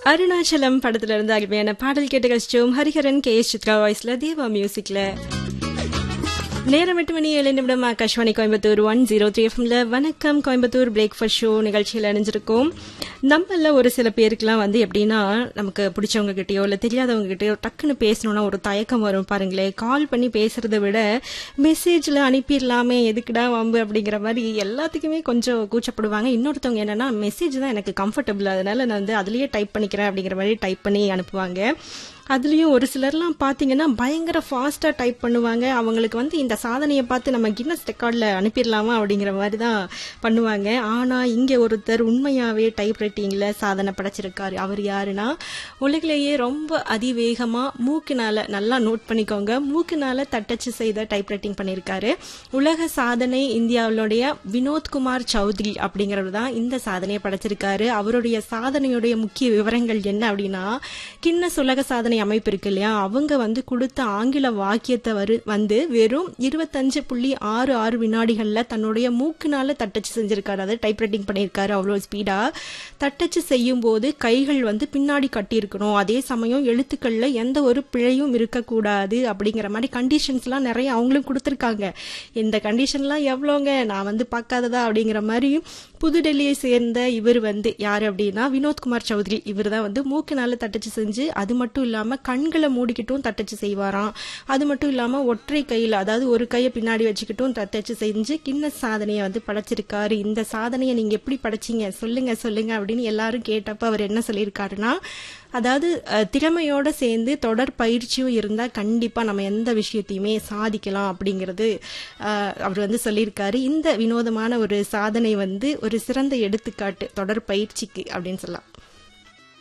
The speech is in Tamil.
அருணாச்சலம் படத்துல இருந்து அருமையான பாடல் கேட்டு கழிச்சோம் ஹரிஹரன் கே எஸ் சித்ரா வாய்ஸ்ல தேவா மியூசிக்ல நேரம் எட்டு மணி ஏழு நிமிடம் Akashvani Coimbatore one zero three எஃப்எம்ல வணக்கம் கோயம்புத்தூர் பிரேக்ஃபாஸ்ட் ஷோ நிகழ்ச்சியில் அணிஞ்சிருக்கோம் நம்மள ஒரு சில பேருக்குலாம் வந்து எப்படின்னா நமக்கு பிடிச்சவங்க கிட்டயோ இல்லை தெரியாதவங்க கிட்டயோ டக்குன்னு பேசணும்னா ஒரு தயக்கம் வரும் பாருங்களேன் கால் பண்ணி பேசுறதை விட மெசேஜில் அனுப்பிடலாமே எதுக்குடா வம்பு அப்படிங்கிற மாதிரி எல்லாத்துக்குமே கொஞ்சம் கூச்சப்படுவாங்க இன்னொருத்தவங்க என்னன்னா மெசேஜ் தான் எனக்கு கம்ஃபர்டபுள் அதனால நான் வந்து அதுலயே டைப் பண்ணிக்கிறேன் அப்படிங்கிற மாதிரி டைப் பண்ணி அனுப்புவாங்க அதுலேயும் ஒரு சிலர்லாம் பார்த்தீங்கன்னா பயங்கர ஃபாஸ்ட்டாக டைப் பண்ணுவாங்க அவங்களுக்கு வந்து இந்த சாதனையை பார்த்து நம்ம கின்னஸ் ரெக்கார்டில் அனுப்பிடலாமா அப்படிங்கிற மாதிரி தான் பண்ணுவாங்க ஆனால் இங்கே ஒருத்தர் உண்மையாகவே டைப் ரைட்டிங்கில் சாதனை படைச்சிருக்காரு அவர் யாருன்னா உலகிலேயே ரொம்ப அதிவேகமாக மூக்கினால நல்லா நோட் பண்ணிக்கோங்க மூக்கினால தட்டச்சு செய்த டைப் ரைட்டிங் பண்ணியிருக்காரு உலக சாதனை இந்தியாவுடைய வினோத்குமார் சௌத்ரி அப்படிங்கிறவர் தான் இந்த சாதனையை படைச்சிருக்காரு அவருடைய சாதனையுடைய முக்கிய விவரங்கள் என்ன அப்படின்னா கின்னஸ் உலக சாதனை அமைப்பு இருக்கு இல்லையா அவங்க வந்து கொடுத்த ஆங்கில வாக்கியத்தை வரு வந்து வெறும் இருபத்தஞ்சு புள்ளி ஆறு ஆறு வினாடிகள்ல தன்னுடைய மூக்குனால தட்டச்சு செஞ்சிருக்காரு அதாவது டைப் ரைட்டிங் பண்ணியிருக்காரு அவ்வளோ ஸ்பீடா தட்டச்சு செய்யும் போது கைகள் வந்து பின்னாடி கட்டியிருக்கணும் அதே சமயம் எழுத்துக்கள்ல எந்த ஒரு பிழையும் இருக்கக்கூடாது அப்படிங்கிற மாதிரி கண்டிஷன்ஸ்லாம் நிறைய அவங்களும் கொடுத்துருக்காங்க இந்த கண்டிஷன்லாம் எவ்வளோங்க நான் வந்து பார்க்காததா அப்படிங்கிற மாதிரி புதுடெல்லியை சேர்ந்த இவர் வந்து யார் அப்படின்னா வினோத்குமார் சௌத்ரி இவர் தான் வந்து மூக்கினால தட்டச்சு செஞ்சு அது மட்டும் இல்லாம கண்களை மூடிக்கிட்டும் தட்டச்சு செய்வாராம் அது மட்டும் இல்லாம ஒற்றை கையில் அதாவது ஒரு கையை பின்னாடி வச்சுக்கிட்டும் தட்டச்சு செஞ்சு கின்னஸ் சாதனையை வந்து படைச்சிருக்காரு இந்த சாதனையை நீங்க எப்படி படைச்சீங்க சொல்லுங்க சொல்லுங்க அப்படின்னு எல்லாரும் கேட்டப்ப அவர் என்ன சொல்லியிருக்காருன்னா அதாவது அஹ், திறமையோட சேர்ந்து தொடர் பயிற்சியும் இருந்தா கண்டிப்பா நம்ம எந்த விஷயத்தையுமே சாதிக்கலாம் அப்படிங்கிறது அஹ், அவர் வந்து சொல்லியிருக்காரு இந்த வினோதமான ஒரு சாதனை வந்து ஒரு சிறந்த எடுத்துக்காட்டு தொடர் பயிற்சிக்கு அப்படின்னு சொல்லலாம்